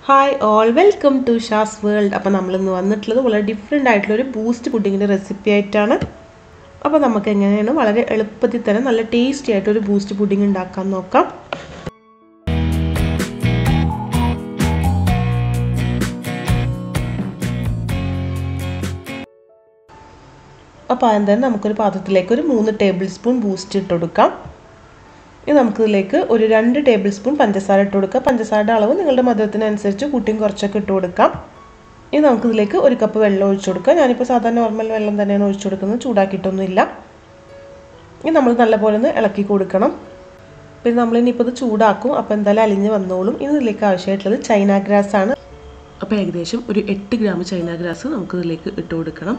hi all welcome to Shaz world അപ്പോൾ നമ്മളിന്ന് വന്നിട്ടുള്ളത് വളരെ ഡിഫറെൻ്റ് ആയിട്ടുള്ള ഒരു ബൂസ്റ്റ് പുഡിങ്ങിൻ്റെ റെസിപ്പി ആയിട്ടാണ് അപ്പോൾ നമുക്ക് എങ്ങനെയാണ് വളരെ എളുപ്പത്തിൽ തന്നെ നല്ല ടേസ്റ്റി ആയിട്ട് ഒരു ബൂസ്റ്റ് പുഡിങ് ഉണ്ടാക്കാൻ നോക്കാം അപ്പോൾ ആദ്യം തന്നെ നമുക്കൊരു പാത്രത്തിലേക്ക് ഒരു മൂന്ന് ടേബിൾ സ്പൂൺ ബൂസ്റ്റ് ഇട്ട് കൊടുക്കാം ഇനി നമുക്കിതിലേക്ക് ഒരു രണ്ട് ടേബിൾ സ്പൂൺ പഞ്ചസാര ഇട്ട് കൊടുക്കാം പഞ്ചസാരയുടെ അളവ് നിങ്ങളുടെ മധുരത്തിനനുസരിച്ച് കൂട്ടിയും കുറച്ചൊക്കെ ഇട്ട് കൊടുക്കാം ഇനി നമുക്കിതിലേക്ക് ഒരു കപ്പ് വെള്ളം ഒഴിച്ചു കൊടുക്കാം ഞാനിപ്പോൾ സാധാരണ നോർമൽ വെള്ളം തന്നെയാണ് ഒഴിച്ചു കൊടുക്കുന്നത് ചൂടാക്കിയിട്ടൊന്നുമില്ല ഇനി നമ്മൾ നല്ലപോലെ ഒന്ന് ഇളക്കി കൊടുക്കണം പിന്നെ നമ്മളിനിയിപ്പോൾ ഇത് ചൂടാക്കും അപ്പോൾ എന്തായാലും അലിഞ്ഞ് വന്നോളും ഇനി ഇതിലേക്ക് ആവശ്യമായിട്ടുള്ളത് ചൈന ഗ്രാസ് ആണ് അപ്പോൾ ഏകദേശം ഒരു എട്ട് ഗ്രാം ചൈന ഗ്രാസ് നമുക്കിതിലേക്ക് ഇട്ട് കൊടുക്കണം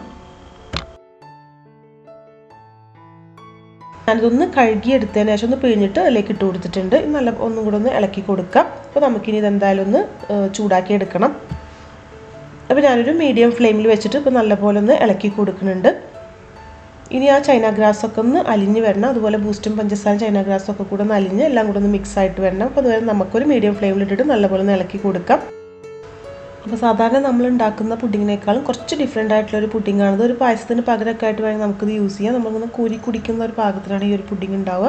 ഞാനിതൊന്ന് കഴുകിയെടുത്തതിന് ശേഷം ഒന്ന് പിഴിഞ്ഞിട്ട് അതിലേക്ക് ഇട്ട് കൊടുത്തിട്ടുണ്ട് നല്ല ഒന്നും കൂടെ ഒന്ന് ഇളക്കി കൊടുക്കാം അപ്പോൾ നമുക്കിനി ഇതെന്തായാലും ഒന്ന് ചൂടാക്കി എടുക്കണം അപ്പോൾ ഞാനൊരു മീഡിയം ഫ്ലെയിമിൽ വെച്ചിട്ട് ഇപ്പോൾ നല്ലപോലെ ഒന്ന് ഇളക്കി കൊടുക്കുന്നുണ്ട് ഇനി ആ ചൈന ഗ്രാസ് ഒക്കെ ഒന്ന് അലിഞ്ഞ് വരണം അതുപോലെ ബൂസ്റ്റും പഞ്ചസാര ചൈന ഗ്രാസും ഒക്കെ കൂടെ ഒന്ന് അലിഞ്ഞ് എല്ലാം കൂടെ ഒന്ന് മിക്സ് ആയിട്ട് വരണം അപ്പോൾ അതുവരെ നമുക്കൊരു മീഡിയം ഫ്ലെയിമിൽ ഇട്ടിട്ട് നല്ലപോലെ ഒന്ന് ഇളക്കി കൊടുക്കാം അപ്പോൾ സാധാരണ നമ്മൾ ഉണ്ടാക്കുന്ന പുഡിങ്ങിനേക്കാളും കുറച്ച് ഡിഫറെൻ്റ് ആയിട്ടുള്ള ഒരു പുഡിങ്ങാണ് ഇത് ഒരു പായസത്തിന് പകരമൊക്കെ ആയിട്ട് വേണമെങ്കിൽ നമുക്കിത് യൂസ് ചെയ്യാം നമ്മളിങ്ങനെ കൂരി കുടിക്കുന്ന ഒരു പാകത്തിലാണ് ഈ ഒരു പുഡിങ് ഉണ്ടാവുക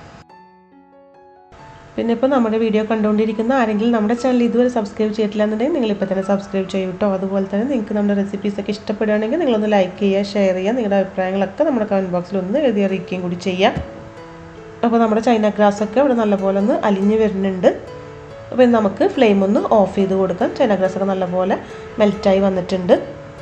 പിന്നെ ഇപ്പോൾ നമ്മുടെ വീഡിയോ കണ്ടുകൊണ്ടിരിക്കുന്ന ആരെങ്കിലും നമ്മുടെ ചാനൽ ഇതുവരെ സബ്സ്ക്രൈബ് ചെയ്തിട്ടില്ല എന്നുണ്ടെങ്കിൽ നിങ്ങളിപ്പോൾ തന്നെ സബ്സ്ക്രൈബ് ചെയ്യും കേട്ടോ അതുപോലെ തന്നെ നിങ്ങൾക്ക് നമ്മുടെ റെസിപ്പീസൊക്കെ ഇഷ്ടപ്പെടുകയാണെങ്കിൽ നിങ്ങളൊന്ന് ലൈക്ക് ചെയ്യുക ഷെയർ ചെയ്യുക നിങ്ങളുടെ അഭിപ്രായങ്ങളൊക്കെ നമ്മുടെ കമൻറ്റ് ബോക്സിൽ ഒന്ന് എഴുതി അറിയിക്കുകയും കൂടി ചെയ്യാം അപ്പോൾ നമ്മുടെ ചൈന ഗ്രാസൊക്കെ ഇവിടെ നല്ലപോലെ ഒന്ന് അലിഞ്ഞ് വരുന്നുണ്ട് അപ്പോൾ നമുക്ക് ഫ്ലെയിം ഒന്ന് ഓഫ് ചെയ്ത് കൊടുക്കാം ചൈന ഗ്രാസ് ഒക്കെ നല്ലപോലെ മെൽറ്റായി വന്നിട്ടുണ്ട്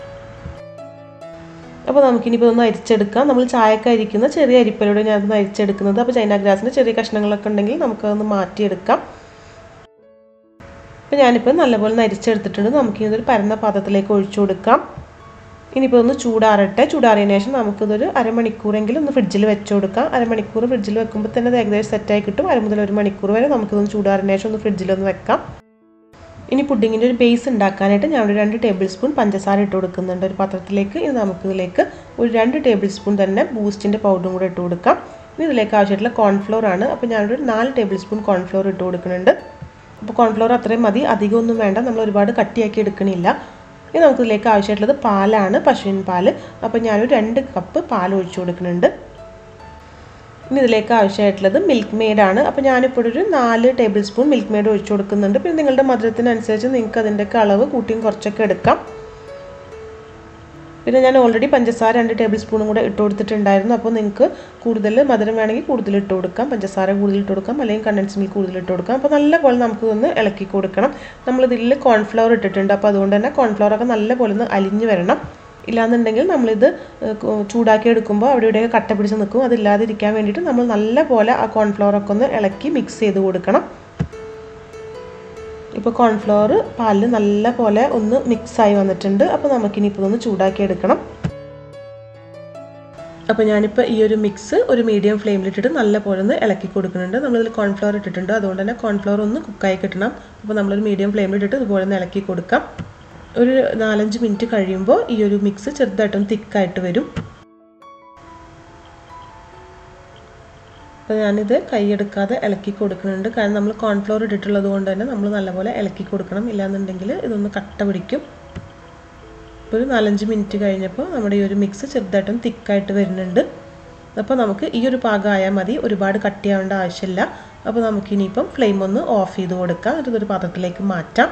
അപ്പോൾ നമുക്കിനിപ്പോൾ ഒന്ന് അരിച്ചെടുക്കാം നമ്മൾ ചായക്ക് അരിക്കുന്ന ചെറിയ അരിപ്പലൂടെ ഞാനതൊന്ന് അരിച്ചെടുക്കുന്നത് അപ്പോൾ ചൈന ഗ്രാസിൻ്റെ ചെറിയ കഷ്ണങ്ങളൊക്കെ ഉണ്ടെങ്കിൽ നമുക്കതൊന്ന് മാറ്റിയെടുക്കാം അപ്പോൾ ഞാനിപ്പോൾ നല്ലപോലെ ഒന്ന് അരിച്ചെടുത്തിട്ടുണ്ട് നമുക്കിതൊരു പരന്ന പാത്രത്തിലേക്ക് ഒഴിച്ചു കൊടുക്കാം ഇനിയിപ്പോൾ ഒന്ന് ചൂടാറട്ടെ ചൂടാറിയതിന് ശേഷം നമുക്കിതൊരു അരമണിക്കൂറെങ്കിലും ഒന്ന് ഫ്രിഡ്ജിൽ വെച്ച് കൊടുക്കാം അരമണിക്കൂർ ഫ്രിഡ്ജിൽ വെക്കുമ്പോൾ തന്നെ അത് ഏകദേശം സെറ്റായി കിട്ടും അര മുതൽ ഒരു മണിക്കൂർ വരെ നമുക്കിതൊന്ന് ചൂടാറിയതിന് ശേഷം ഒന്ന് ഫ്രിഡ്ജിലൊന്ന് വെക്കാം ഇനി പുഡിങ്ങിൻ്റെ ഒരു ബേസ് ഉണ്ടാക്കാനായിട്ട് ഞാൻ ഒരു രണ്ട് ടേബിൾ സ്പൂൺ പഞ്ചസാര ഇട്ട് കൊടുക്കുന്നുണ്ട് ഒരു പാത്രത്തിലേക്ക് ഇനി നമുക്കിതിലേക്ക് ഒരു രണ്ട് ടേബിൾ സ്പൂൺ തന്നെ ബൂസ്റ്റിൻ്റെ പൗഡറും കൂടെ ഇട്ട് കൊടുക്കാം ഇനി ഇതിലേക്ക് ആവശ്യമായിട്ടുള്ള കോൺഫ്ലോർ ആണ് അപ്പോൾ ഞാനൊരു നാല് ടേബിൾ സ്പൂൺ കോൺഫ്ലോർ ഇട്ട് കൊടുക്കുന്നുണ്ട് അപ്പോൾ കോൺഫ്ലോർ അത്രയും മതി അധികമൊന്നും വേണ്ട നമ്മൾ ഒരുപാട് കട്ടിയാക്കി എടുക്കണില്ല ഇനി നമുക്കിതിലേക്ക് ആവശ്യമായിട്ടുള്ളത് പാലാണ് പശുവിൻ പാല് അപ്പോൾ ഞാനൊരു രണ്ട് കപ്പ് പാൽ ഒഴിച്ചു കൊടുക്കുന്നുണ്ട് ഇനി ഇതിലേക്ക് ആവശ്യമായിട്ടുള്ളത് മിൽക്ക് മെയ്ഡാണ് അപ്പോൾ ഞാനിപ്പോൾ ഒരു നാല് ടേബിൾ സ്പൂൺ മിൽക്ക് മെയ്ഡ് ഒഴിച്ചു കൊടുക്കുന്നുണ്ട് പിന്നെ നിങ്ങളുടെ മധുരത്തിനനുസരിച്ച് നിങ്ങൾക്ക് അതിൻ്റെയൊക്കെ അളവ് കൂട്ടിയും കുറച്ചൊക്കെ എടുക്കാം പിന്നെ ഞാൻ ഓൾറെഡി പഞ്ചസാര രണ്ട് ടേബിൾ സ്പൂണും കൂടെ ഇട്ട് കൊടുത്തിട്ടുണ്ടായിരുന്നു അപ്പോൾ നിങ്ങൾക്ക് കൂടുതൽ മധുരം വേണമെങ്കിൽ കൂടുതൽ ഇട്ട് കൊടുക്കാം പഞ്ചസാര കൂടുതൽ ഇട്ട് കൊടുക്കാം അല്ലെങ്കിൽ കണ്ടൻസ് മിൽക്ക് കൂടുതൽ ഇട്ട് കൊടുക്കാം അപ്പോൾ നല്ലപോലെ നമുക്ക് ഇതൊന്ന് ഇളക്കി കൊടുക്കണം നമ്മളിതിൽ കോൺഫ്ലവർ ഇട്ടിട്ടുണ്ട് അപ്പോൾ അതുകൊണ്ട് തന്നെ കോൺഫ്ലവർ ഒക്കെ നല്ലപോലെ ഒന്ന് അലിഞ്ഞ് വരണം ഇല്ലാന്നുണ്ടെങ്കിൽ നമ്മളിത് ചൂടാക്കി എടുക്കുമ്പോൾ അവിടെ ഇവിടെയൊക്കെ കട്ട പിടിച്ച് നിൽക്കും അതില്ലാതിരിക്കാൻ വേണ്ടിയിട്ട് നമ്മൾ നല്ലപോലെ ആ കോൺഫ്ലവറൊക്കെ ഒന്ന് ഇളക്കി മിക്സ് ചെയ്ത് കൊടുക്കണം ഇപ്പോൾ കോൺഫ്ലവർ പാലിൽ നല്ല പോലെ ഒന്ന് മിക്സായി വന്നിട്ടുണ്ട് അപ്പോൾ നമുക്കിനിപ്പോൾ ഒന്ന് ചൂടാക്കി എടുക്കണം അപ്പോൾ ഞാനിപ്പോൾ ഈ ഒരു മിക്സ് ഒരു മീഡിയം ഫ്ലെയിമിലിട്ടിട്ട് നല്ല പോലെ ഒന്ന് ഇളക്കി കൊടുക്കുന്നുണ്ട് നമ്മളിതിൽ കോൺഫ്ലവർ ഇട്ടിട്ടുണ്ട് അതുകൊണ്ട് തന്നെ കോൺഫ്ലവർ ഒന്ന് കുക്കായി കിട്ടണം അപ്പോൾ നമ്മളൊരു മീഡിയം ഫ്ലെയിമിലിട്ടിട്ട് ഇതുപോലെ ഒന്ന് ഇളക്കി കൊടുക്കാം ഒരു നാലഞ്ച് മിനിറ്റ് കഴിയുമ്പോൾ ഈ ഒരു മിക്സ് ചെറുതായിട്ടൊന്ന് തിക്കായിട്ട് വരും അപ്പോൾ ഞാനിത് കൈയെടുക്കാതെ ഇളക്കി കൊടുക്കുന്നുണ്ട് കാരണം നമ്മൾ കോൺഫ്ലോർ ഇട്ടിട്ടുള്ളത് കൊണ്ട് തന്നെ നമ്മൾ നല്ലപോലെ ഇളക്കി കൊടുക്കണം ഇല്ലാന്നുണ്ടെങ്കിൽ ഇതൊന്ന് കട്ട പിടിക്കും ഇപ്പോൾ ഒരു നാലഞ്ച് മിനിറ്റ് കഴിഞ്ഞപ്പോൾ നമ്മുടെ ഈ ഒരു മിക്സ് ചെറുതായിട്ടൊന്ന് തിക്കായിട്ട് വരുന്നുണ്ട് അപ്പോൾ നമുക്ക് ഈ ഒരു പാകമായാൽ മതി ഒരുപാട് കട്ടിയാവേണ്ട ആവശ്യമില്ല അപ്പോൾ നമുക്കിനിയിപ്പം ഫ്ലെയിം ഒന്ന് ഓഫ് ചെയ്ത് കൊടുക്കാം എന്നിട്ട് ഒരു പാത്രത്തിലേക്ക് മാറ്റാം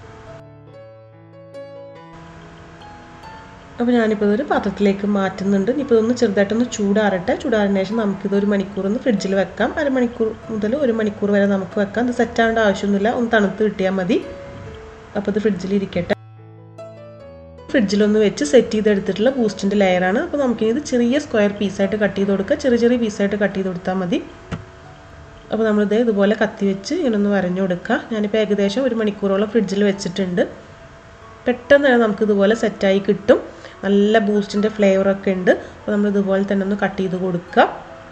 അപ്പോൾ ഞാനിപ്പോൾ ഇതൊരു പാത്രത്തിലേക്ക് മാറ്റുന്നുണ്ട് ഇനിയിപ്പോൾ ഇതൊന്ന് ചെറുതായിട്ടൊന്ന് ചൂടാറട്ടെ ചൂടാറിന് ശേഷം നമുക്കിതൊരു മണിക്കൂർ ഒന്ന് ഫ്രിഡ്ജിൽ വെക്കാം അരമണിക്കൂർ മുതൽ ഒരു മണിക്കൂർ വരെ നമുക്ക് വെക്കാം ഇത് സെറ്റാവേണ്ട ആവശ്യമൊന്നുമില്ല ഒന്ന് തണുത്ത് കിട്ടിയാൽ മതി അപ്പോൾ ഇത് ഫ്രിഡ്ജിൽ ഇരിക്കട്ടെ ഫ്രിഡ്ജിലൊന്ന് വെച്ച് സെറ്റ് ചെയ്തെടുത്തിട്ടുള്ള ബൂസ്റ്റിൻ്റെ ലെയറാണ് അപ്പോൾ നമുക്കിനി ഇത് ചെറിയ സ്ക്വയർ പീസായിട്ട് കട്ട് ചെയ്ത് കൊടുക്കുക ചെറിയ ചെറിയ പീസായിട്ട് കട്ട് ചെയ്ത് കൊടുത്താൽ മതി അപ്പോൾ നമ്മളിത് ഇതുപോലെ കത്തി വെച്ച് ഇങ്ങനെ ഒന്ന് വരഞ്ഞു കൊടുക്കുക ഞാനിപ്പോൾ ഏകദേശം ഒരു മണിക്കൂറോളം ഫ്രിഡ്ജിൽ വെച്ചിട്ടുണ്ട് പെട്ടെന്ന് തന്നെ നമുക്ക് ഇതുപോലെ സെറ്റായി കിട്ടും നല്ല ബൂസ്റ്റിൻ്റെ ഫ്ലേവറൊക്കെ ഉണ്ട് അപ്പോൾ നമ്മൾ ഇതുപോലെ തന്നെ ഒന്ന് കട്ട് ചെയ്ത് കൊടുക്കുക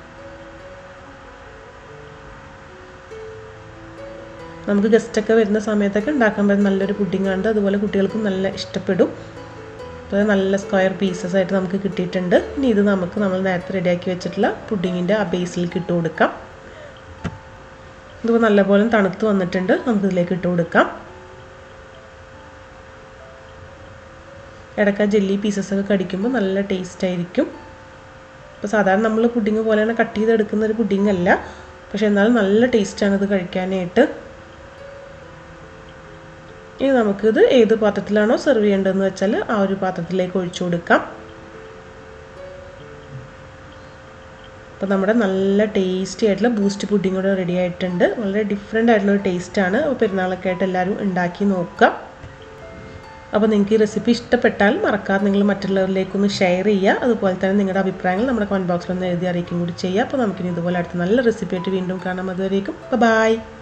നമുക്ക് ഗസ്റ്റൊക്കെ വരുന്ന സമയത്തൊക്കെ ഉണ്ടാക്കാൻ പറ്റുന്ന നല്ലൊരു പുഡിങ്ങാണ് അതുപോലെ കുട്ടികൾക്കും നല്ല ഇഷ്ടപ്പെടും അപ്പോൾ നല്ല സ്ക്വയർ പീസസ് ആയിട്ട് നമുക്ക് കിട്ടിയിട്ടുണ്ട് ഇനി ഇത് നമുക്ക് നമ്മൾ നേരത്തെ റെഡിയാക്കി വെച്ചിട്ടുള്ള പുഡിങ്ങിൻ്റെ ആ ബേസിലേക്ക് ഇട്ട് കൊടുക്കാം ഇതിപ്പോൾ നല്ലപോലെ തണുത്ത് വന്നിട്ടുണ്ട് നമുക്കിതിലേക്ക് ഇട്ട് കൊടുക്കാം ഇടയ്ക്ക് ജെല്ലി പീസസ് ഒക്കെ കടിക്കുമ്പോൾ നല്ല ടേസ്റ്റ് ആയിരിക്കും ഇപ്പോൾ സാധാരണ നമ്മൾ പുഡിങ് പോലെ തന്നെ കട്ട് ചെയ്തെടുക്കുന്ന ഒരു പുഡിങ് അല്ല പക്ഷെ എന്നാലും നല്ല ടേസ്റ്റാണ് ഇത് കഴിക്കാനായിട്ട് ഇനി നമുക്കിത് ഏത് പാത്രത്തിലാണോ സെർവ് ചെയ്യേണ്ടതെന്ന് വെച്ചാൽ ആ ഒരു പാത്രത്തിലേക്ക് ഒഴിച്ചു കൊടുക്കാം അപ്പോൾ നമ്മുടെ നല്ല ടേസ്റ്റി ആയിട്ടുള്ള ബൂസ്റ്റ് പുഡിംഗ് കൂടെ റെഡി ആയിട്ടുണ്ട് വളരെ ഡിഫറെൻ്റ് ആയിട്ടുള്ള ഒരു ടേസ്റ്റാണ് അപ്പോൾ പെരുന്നാളൊക്കെ ആയിട്ട് എല്ലാവരും ഉണ്ടാക്കി നോക്കുക അപ്പോൾ നിങ്ങൾക്ക് ഈ റെസിപ്പി ഇഷ്ടപ്പെട്ടാൽ മറക്കാതെ നിങ്ങൾ മറ്റുള്ളവരിലേക്കൊന്ന് ഷെയർ ചെയ്യുക അതുപോലെ തന്നെ നിങ്ങളുടെ അഭിപ്രായങ്ങൾ നമ്മുടെ കമൻറ്റ് ബോക്സിലൊന്ന് എഴുതി അറിയിക്കും കൂടി ചെയ്യുക അപ്പോൾ നമുക്കിനി ഇതുപോലെ അടുത്ത നല്ല റെസിപ്പി ആയിട്ട് വീണ്ടും കാണാം അതുവരേക്കും ബൈ